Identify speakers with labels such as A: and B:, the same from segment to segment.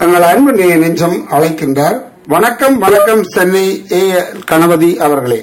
A: தங்கள் அன்பு நெ- நெஞ்சம் அழைக்கின்றார் வணக்கம் வணக்கம் சென்னை ஏ கணபதி அவர்களே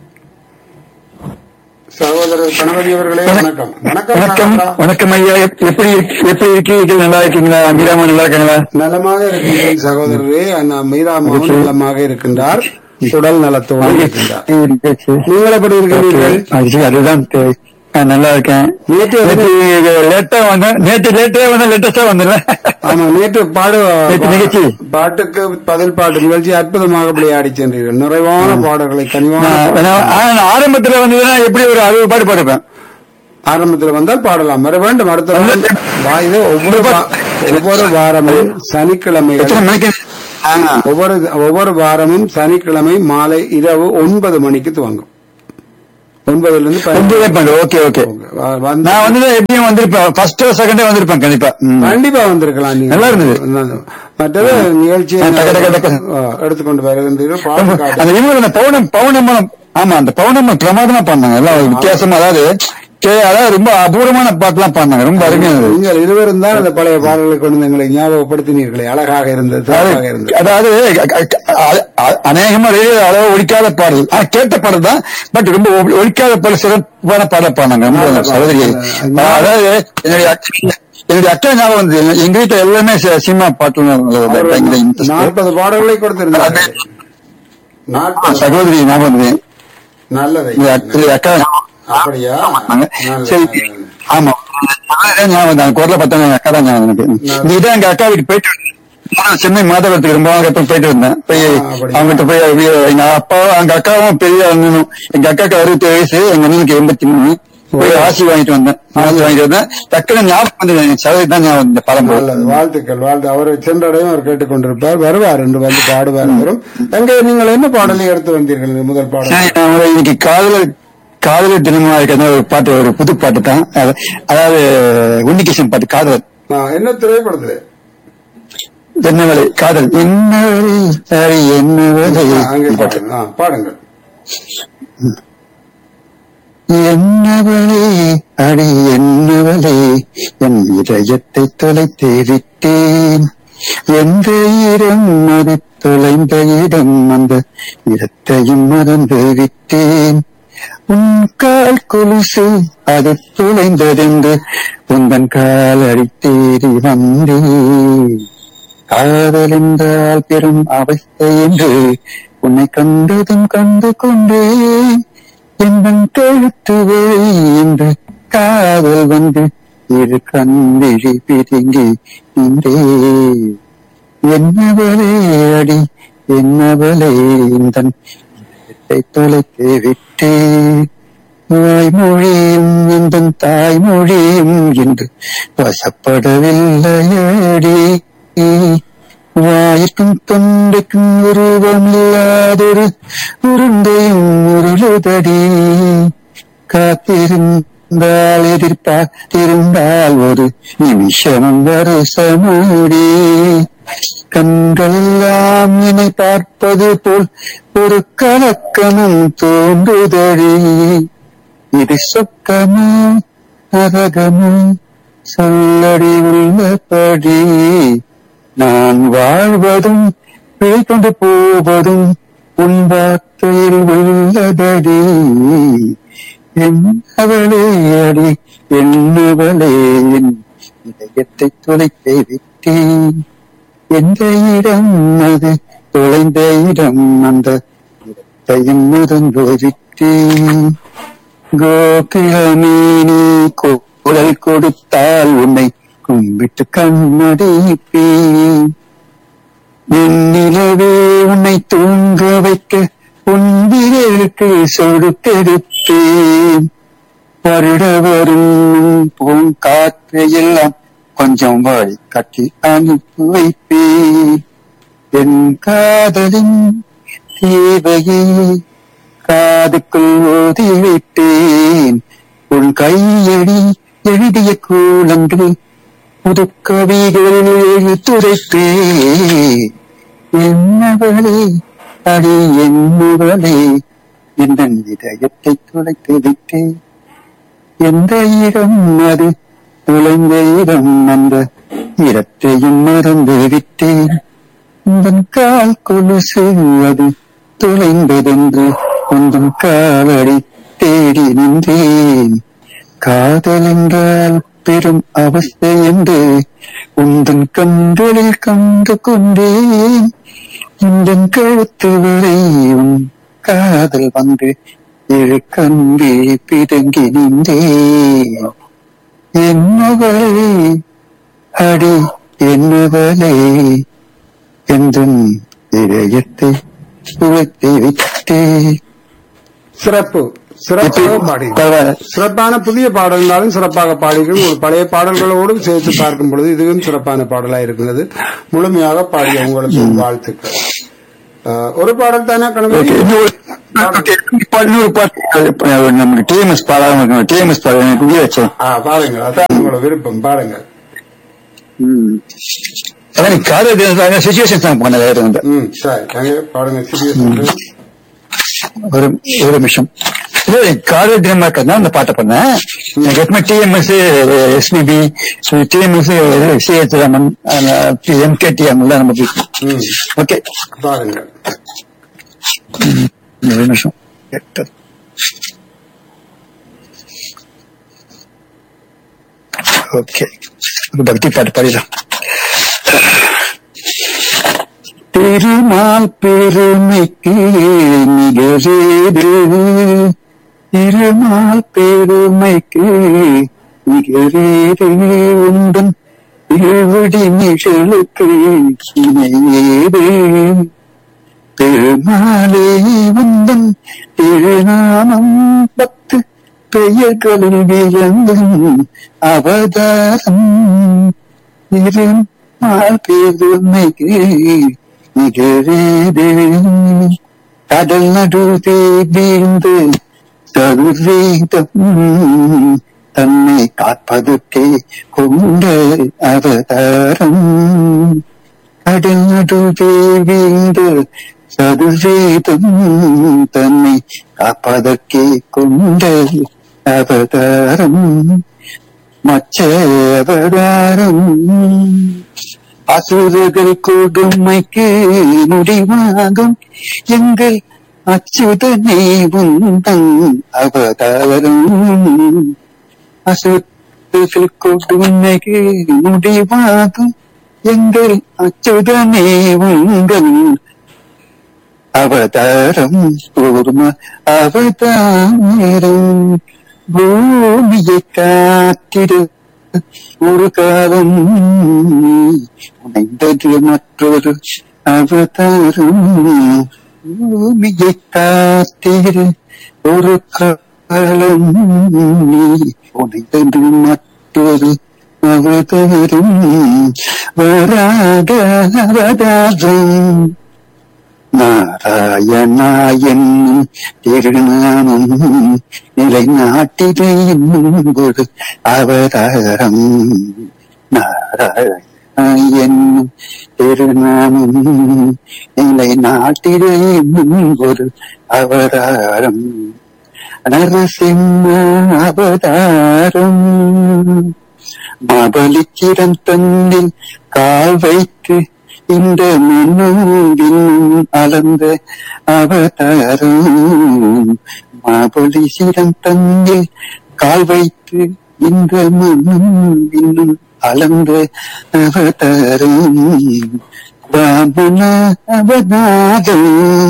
A: சகோதரர் கணபதி அவர்களே வணக்கம் வணக்கம்
B: வணக்கம்
A: கணபதா.
B: வணக்கம் ஐயா எப்- எப்படி எப்படி இருக்கீங்க நல்லா இருக்கீங்களா அபிராமன் நல்லா இருக்காங்களா
A: நலமாக இருக்கின்றேன் சகோதரரே அண்ணா மீராமாவும் நலமாக இருக்கின்றார் உடல் நலத்தோடு இருக்கின்றார் நீங்கள் எப்படி இருக்கின்றீர்கள்
B: அது சரி, அதுதான் தேவை. நான் நல்லா இருக்கேன்
A: நேற்று
B: நேற்று லேட்டா வந்தேன் நேற்று லேட்டா வந்தேன் லேட்டஸ்டா வந்தேன்
A: ஆமா நேற்று பாடு
B: நேற்று நிகழ்ச்சி.
A: பாட்டுக்கு பதில் பாட்டு நிகழ்ச்சி அற்புதமாக விளையாடி சென்றீர்கள் நிறைவான பாடல்களை கனிவான
B: நான்
A: பாடல்கள்.
B: நான் ஆரம்பத்துல வந்ததுன்னா எப்படி ஒரு அறுபது பாட்டு பாடுப்பேன்
A: ஆரம்பத்தில் வந்தால் பாடலாம் வர வேண்டும் அடுத்த வாரம் வாயுது ஒவ்வொரு வா- ஒவ்வொரு வாரமும் சனிக்கிழமைகள்
B: எத்தனை மணிக்கு
A: ஒவ்வொரு ஒவ்வொரு வாரமும் சனிக்கிழமை மாலை இரவு ஒன்பது மணிக்கு துவங்கும் ஒன்பதுல இருந்து
B: ஒன்பதே
A: பதினொன்று.
B: பண்ணு ஓகே ஓகே
A: வ- வந்து
B: நான் வந்து எப்படியும் வந்திருப்பேன் ஃபர்ஸ்ட் செகண்டே வந்திருப்பேன் கண்டிப்பா ம்.
A: கண்டிப்பா வந்திருக்கலாம் நீங்க
B: நல்லா இருந்தது.
A: நல்லது. மற்றது நிகழ்ச்சியை
B: ஆ, டக்கு, டக்கு, டக்கு.
A: ஆ, எடுத்துக்கொண்டு வருகின்றீர்கள் பாட்டு காட்டு
B: அந்த இவங்க அந்த பௌர்ணம் பௌர்ணமம் ஆமா அந்த பௌர்ணமம் பிரமாதமா பாடினாங்க எல்லாம் ஒரு வித்தியாசமா அதாவது கே- அதாவது ரொம்ப அபூர்வமான பாட்டுலாம் பாடினாங்க ரொம்ப அருமையா இருந்தது
A: நீங்கள் இருவரும் தான் அந்த பழைய பாடல்களை கொண்டு வந்து எங்களை ஞாபகப்படுத்தினீர்களே அழகாக இருந்தது சிறப்பாக இருந்தது
B: அதாவது அ- அ- அ- அநேகமா ரேடியோ அளவு ஒழிக்காத பாடல் ஆனா கேட்ட பாடல் தான் பட் ரொம்ப ஒ- ஒழிக்காத பாடல் சிறப்பான பாடல் பாடினாங்க ரொம்ப
A: நல்ல பாடல்.
B: சகோதரி
A: நல்ல-
B: அதாவது என்னுடைய அக்கா- என்னுடைய அக்கா ஞாபகம் வந்து எங்க வீட்டுல எல்லாமே சி- சினிமா பாட்டு
A: அவர்
B: பயங்கர interest.
A: நாற்பது பாடல்களை கொடுத்திருந்தார் நாற்பது
B: சகோதரி ஞாபகம் வந்து
A: நல்லதை
B: இந்த அக்கா- என்னுடைய அக்கா
A: அப்படியா
B: ஆமாங்க.
A: நல்லது,
B: சரி
A: நல்லது.
B: ஆமா அதான் ஞாபகம் வந்து அந்த குரலை பார்த்தா எங்க அக்கா தான் ஞாபகம் எனக்கு இதுதான் எங்க அக்கா வீட்டுக்கு போயிட்டு வந்தேன். நான் சென்னை மாதவரத்துக்கு ரொம்ப நாள் அப்புறம் போயிட்டு வந்தேன் போய்
A: ஆ, அப்படியா?
B: அவங்ககிட்ட போய் அப்படியே எங்க அப்பாவும் எங்க அக்காவும் பெரிய அண்ணனும் எங்க அக்காக்கு அறுபத்தி வயசு எங்க அண்ணனுக்கு எண்பத்தி மூணு போய் ஆசி வாங்கிட்டு வந்தேன் ஆசி வாங்கிட்டு வந்தேன் டக்குனு ஞாபகம் வந்து எனக்கு சதவீதம் தான் ஞாபகம் இந்த படம்
A: நல்லது வாழ்த்துக்கள் வாழ்த்து அவரை சென்றடையும் அவர் கேட்டுக்கொண்டிருப்பார் வருவார் என்று வந்து பாடுவார் வரும் எங்கே நீங்கள் என்ன பாடலை எடுத்து வந்தீர்கள் இந்த முதல் பாடல்
B: சரி, நான் ஒரு இன்னைக்கு காதலர் காதலர் தினமா இருக்கிற ஒரு பாட்டு ஒரு புது பாட்டு தான் அது- அதாவது உன்னிகிருஷ்ணன் பாட்டு காதலர்
A: ஆ, என்ன திரைப்படத்தில்
B: என்னவளை காதல் என்னவளை சரி என்னவளை
A: அங்கே பாடுங்க ஆ, பாடுங்கள்
B: என்னவளே அடி என்னவளே என் இதயத்தை தொலைத்தே விட்டேன் எந்த இடம் அது தொலைந்த இடம் அந்த இடத்தையும் மறந்து விட்டேன் உன் கால் கொலுசு அது தொலைந்ததென்று உந்தன் கால் அடித்தேறி வந்தேன் காதல் என்றால் பெரும் அவஸ்தை என்று உன்னை கண்டதும் கண்டு கொண்டேன் எந்தன் கழுத்துவே என்று காதல் வந்து இரு கண்விழி பிரிங்கி நின்றே என்னவளே அடி என்னவளே இந்த தொலைத்து விட்டே வாய்மொழியும் இந்த தாய்மொழியும் என்று வசப்படவில்லையடி வாய்க்கும் தொண்டைக்கும் உருவமில்லாதொரு உருண்டையும் உருளுதடி காத்திருந்தால் எதிர்பார்த்திருந்தால் ஒரு நிமிஷமும் வருஷமோடி கண்களெல்லாம் என்னை பார்ப்பது போல் ஒரு கலக்கமும் தோன்றுதடி இது சொக்கமோ நரகமோ சொல்லடி உள்ளபடி நான் வாழ்வதும் வெளிக்கொண்டு போவதும் உன் வார்த்தையில் உள்ளதடி என்னவளே அடி என்னவளே என் இதயத்தை தொலைத்து விட்டேன் எந்த இடம் அது தொலைந்த இடம் அந்த இடத்தையும் மறந்து விட்டேன் கோகுலமேனி குரல் கொடுத்தால் உன்னை கும்பிட்டு கண்ணடிப்பேன் வெண்ணிலவே உன்னை தூங்க வைக்க உன் விரலுக்கு சொடுத்தெடுப்பேன் வருட வரும் பூங்காற்று எல்லாம் கொஞ்சம் வழி கட்டி அனுப்பி வைப்பேன் என் காதலின் தேவையை காதுக்குள் ஓதி விட்டேன் உன் கையடி எழுதிய கூலங்கள் புது கவிகள் எழுத்துரைத்தே என்னவளே அடி என்னவளே இந்த இதயத்தை துளைத்து விட்டேன் எந்த இடம் அது துளைந்த இடம் அந்த இடத்தையும் மறந்து விட்டேன் உந்தன் கால் கொலுசு அது தொலைந்ததென்று உந்தன் காலடி தேடி நின்றேன் காதல் என்றால் பெரும் அவஸ்தை என்று உந்தன் கண்களில் கண்டு கொண்டேன் இந்த கழுத்து வரை உன் காதல் வந்து இரு கண்டி பிதங்கி நின்றேன் என்னவளே அடி என்னவளே என்றும் இதயத்தை உழைத்து விட்டேன்
A: சிறப்பு சிறப்பாக பாடி சிறப்பான புதிய பாடல்களாலும் சிறப்பாக பாடிகள் ஒரு பழைய பாடல்களோடும் சேர்த்து பார்க்கும் பொழுது இதுவும் சிறப்பான பாடலாக இருக்கிறது முழுமையாக பாடிய உங்களுக்கு வாழ்த்துக்கள் அஹ், ஒரு பாடல் தானே கணவன்
B: இன்னொரு பாட்டு நமக்கு டிஎம்எஸ் பாடாம டிஎம்எஸ் பாட எனக்கு புரிய வச்சேன்
A: ஆ பாருங்க அதான் உங்களோட விருப்பம் பாருங்க
B: அதான் நீ காதல் சுச்சுவேஷன் தான் பண்ண வேற வந்து
A: ம் சரி அங்கே பாருங்க சீரியஸ்
B: ஒரு ஒரு நிமிஷம் இல்ல, காதல் தினமா இருக்கிறதா அந்த பாட்டை பண்ணேன் எனக்கு எப்பவுமே TMS SPB TMS CH Raman எம்கேடிஎம் தான் நம்ம
A: ம்
B: ஓகே
A: பாருங்க
B: ஒரு நிமிஷம் எட்டு. ஓகே ஒரு பக்தி பாட்டு பாடிடலாம் திருமால் பெருமைக்கு நிகழேது திருமால் பெருமைக்கு நிகழேது உந்தன் திருவடி நிழலுக்கு இணையேது பெருமாளே வந்தன் திருநாமம் பத்து பெயர்களில் விளங்கும் அவதாரம் திருமால் பெருமைக்கு நிகழேது கடல் நடுவே வீழ்ந்து சதுர்வேதம் தன்னை காப்பதற்கே கொண்ட அவதாரம் கடல் நடுவே வீழ்ந்து சதுர்வேதம் தன்னை காப்பதற்கே கொண்ட அவதாரம் மச்ச அவதாரம் அசுரர்கள் கொடுமைக்கு முடிவாகும் எங்கள் அச்சுதனே உந்தன் அவதாரம் அசுரர்கள் கொடுமைக்கு முடிவாகும் எங்கள் அச்சுதனே உங்கள் அவதாரம் கூர்ம அவதாரம் பூமியை காத்திடு ஒரு காலம் உணைந்தது மற்றொரு அவதாரம் பூமியை காத்திடு ஒரு காலம் உணைந்தது மற்றொரு அவதாரம் வராக அவதாரம் நாராயணாயன் திருநாமம் நிலைநாட்டிலே என்னும் ஒரு அவதாரம் நாராயணன் திருநாமம் நிலைநாட்டிலே என்னும் ஒரு அவதாரம் நரசிம்ம அவதாரம் மாபலிச்சிரம் தன்னில் கால் வைத்து இந்த மன்னோவின் அளந்த அவதாரம் மாபலிசிரம் தன்னில் கால் வைத்து இந்த மன்னோவின் அளந்த அவதாரம் ராமன அவதாரம்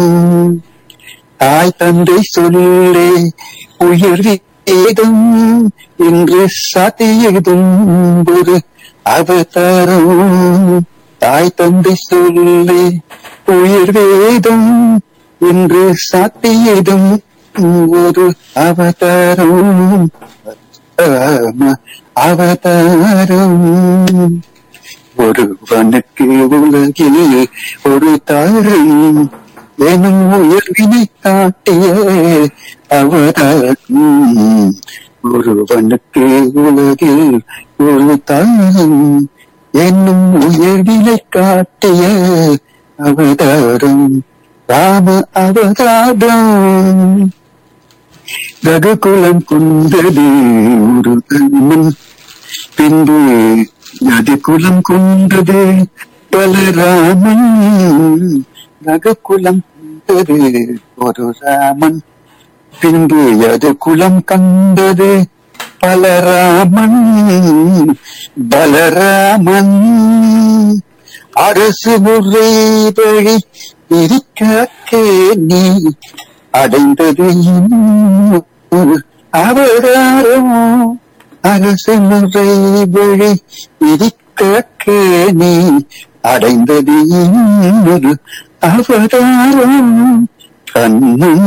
B: தாய் தந்தை சொல்லே உயிர் ஏதும் என்று சாத்தியதும் ஒரு அவதாரம் தாய் தந்தை சொல்லே உயிர் வேதம் என்று சாத்தியதும் ஒரு அவதாரம் ஆமா, அவதாரம் ஒருவனுக்கு உலகில் ஒரு தாரம் எனும் உயர்வினை காட்டிய அவதாரம் ஒருவனுக்கு உலகில் ஒரு தாரம் என்னும் உயர்வினை காட்டிய அவதாரம் ராம அவதாரம் ரகுகுலம் கொண்டது ஒரு கண்ணன் பின்பு நதி குலம் கொண்டது பலராமன் நகக்குலம் கொண்டது ஒரு ராமன் பின்பு அது குலம் கண்டது பலராமன் பலராமன் அரசு முறை வழி இருக்க நீ அடைந்தது இன்னொரு அவதாரம் அரசு முறை வழி இருக்க நீ அடைந்தது இன்னொரு அவதாரம் கண்ணன்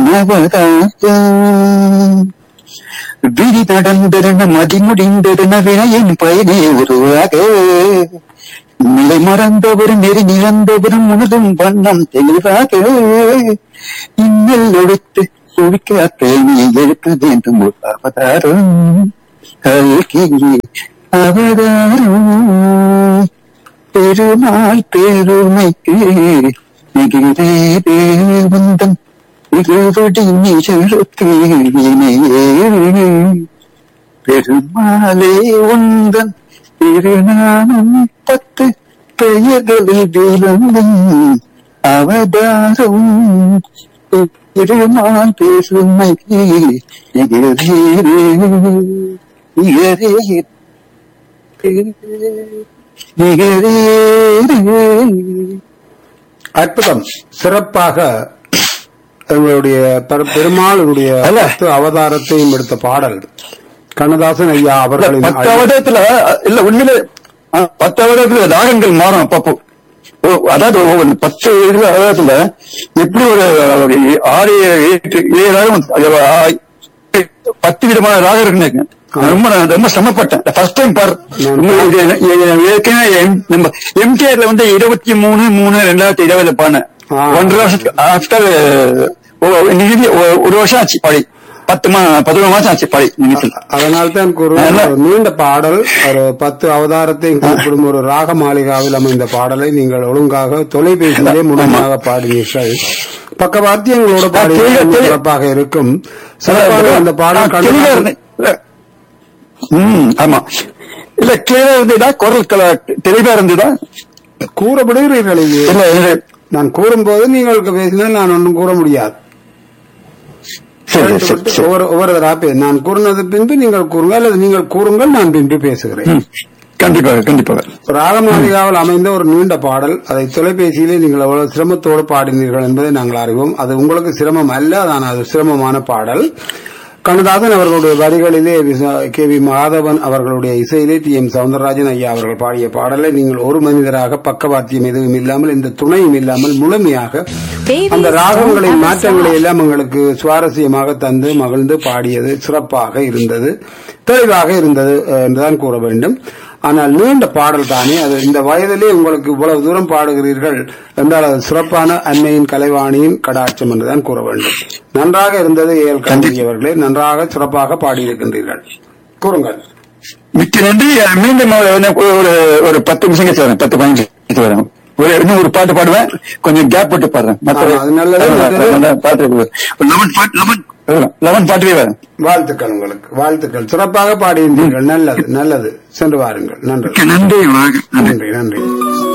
B: அவதாரம் விதி நடந்ததென மதி முடிந்ததென வினையின் பயனே உருவாக நிலை மறந்தவரும் நெறி நிறந்தவரும் முழுதும் வண்ணம் தெளிவாக இன்னல் ஒழித்து குவிக்காத்த நீ எழுக்க வேண்டும் ஒரு அவதாரம் கல்கியே அவதாரம் பெருமாள் பெருமைக்கு மிகிறே தேவந்தன் இருவடி நிழலுக்கு இணையே பெருமாளே உந்தன் திருநாமம் பத்து பெயர்களில் விளங்கும் அவதாரம் பெருமாள் பெருமைக்கு நிகரே நிகரே நிகரே
A: அற்புதம் சிறப்பாக எங்களுடைய பெரு- பெருமாளுடைய
B: அல்ல.
A: பத்து அவதாரத்தையும் எடுத்த பாடல் கண்ணதாசன் ஐயா அவர்களின்
B: பத்து அவதத்துல இல்ல உண்மையிலே ஆ, பத்து அவதத்துல ராகங்கள் மாறும் அப்பப்போ ஓ, அதாவது ஒவ்வொரு பத்து இதுல அவதத்துல எப்படி ஒரு ஒரு ஆறு ஏழு, எட்டு ஏழு ராகம் அது, ஆ, பத்து விதமான ராகம் இருக்குன்னு ரொம்ப நான் ரொம்ப சிரமப்பட்டேன் ஃபர்ஸ்ட் டைம் பாரு உங்களுக்கு இது- இது ஏற்கனவே எம்- நம்ம எம்கேஆர்ல வந்து இருபத்தி மூணு மூணு ரெண்டாயிரத்தி இருபதுல பாடினேன்
A: ஆ.
B: ஒன்றரை வருஷத்துக்கு ஆஃப்டர் ஒரு வருஷம் ஆச்சு பாடி பத்து மா பதினொரு மாசம் ஆச்சு பாடி நிமிஷம்
A: அதனால் தான் கூறுவேன்
B: நல்ல-
A: ஒரு நீண்ட பாடல் ஒரு பத்து அவதாரத்தையும் குறிப்பிடும் ஒரு ராக மாளிகாவில் அமைந்த பாடலை நீங்கள் ஒழுங்காக தொலைபேசியிலே முழுமையாக பாடினீர்கள் பக்கவாத்தியங்களோட பாடி
B: தெளிவா- தெளிவா-
A: சிறப்பாக இருக்கும் சிறப்பாக அந்த பாடல்
B: நான் தெளிவா
A: கண்ணதாசன்
B: இருந்தேன். இல்ல. ம், ஆமா இல்ல கிளியரா இருந்ததா குரல் கல- தெளிவா இருந்ததா
A: கூறப்படுகிறீர்கள் இது
B: இல்ல இல்ல.
A: நான் கூறும்போது நீங்கள் பேசினால் நான் ஒன்றும் கூற முடியாது
B: சரி சரி சரி
A: ஒவ்வொரு ஒவ்வொரு தடவை நான் கூறினது பின்பு நீங்கள் கூறுங்கள் அல்லது நீங்கள் கூறுங்கள் நான் பின்பு பேசுகிறேன்
B: ம், கண்டிப்பாக கண்டிப்பாக
A: ராகமாளிகாவில் அமைந்த ஒரு நீண்ட பாடல் அதை தொலைபேசியிலே நீங்கள் எவ்வளவு சிரமத்தோடு பாடினீர்கள் என்பதை நாங்கள் அறிவோம் அது உங்களுக்கு சிரமம் அல்ல அதான் அது சிரமமான பாடல் கண்ணதாசன் அவர்களுடைய வரிகளிலே விச- கே வி மாதவன் அவர்களுடைய இசையிலே டி எம் சவுந்தரராஜன் ஐயா அவர்கள் பாடிய பாடலை நீங்கள் ஒரு மனிதராக பக்கவாத்தியம் எதுவும் இல்லாமல் இந்த துணையும் இல்லாமல் முழுமையாக அந்த ராகங்களின் மாற்றங்களை எல்லாம் உங்களுக்கு சுவாரஸ்யமாக தந்து மகிழ்ந்து பாடியது சிறப்பாக இருந்தது தெளிவாக இருந்தது அஹ், என்றுதான் கூற வேண்டும் ஆனால் நீண்ட பாடல் தானே அது இந்த வயதிலே உங்களுக்கு இவ்வளவு தூரம் பாடுகிறீர்கள் என்றால் அது சிறப்பான அன்னையின் கலைவாணியின் கடாட்சம் என்றுதான் கூற வேண்டும் நன்றாக இருந்தது ஏஎல் காந்தி அவர்களே நன்றாக சிறப்பாக பாடியிருக்கின்றீர்கள் கூறுங்கள்
B: மிக்க நன்றி மீண்டும் ஒரு ஒரு- ஒரு பத்து நிமிஷம் கழிச்சு வரேன் பத்து பதினஞ்சு கழிச்சு வரேன் ஒரு இன்னும் ஒரு பாட்டு பாடுவேன் கொஞ்சம் கேப் போட்டு பாடுறேன் மத்த
A: ஆ, அது நல்லது, நல்லது.
B: நல்ல பாட்டு லெவன் பாட்டு லெவன் லெவன் பாட்டுவே வரேன்
A: வாழ்த்துக்கள் உங்களுக்கு வாழ்த்துக்கள் சிறப்பாக பாடியிருந்தீர்கள் நல்லது நல்லது சென்று வாருங்கள் நன்றி
B: மிக்க நன்றி வணக்கம். நன்றி
A: நன்றி நன்றி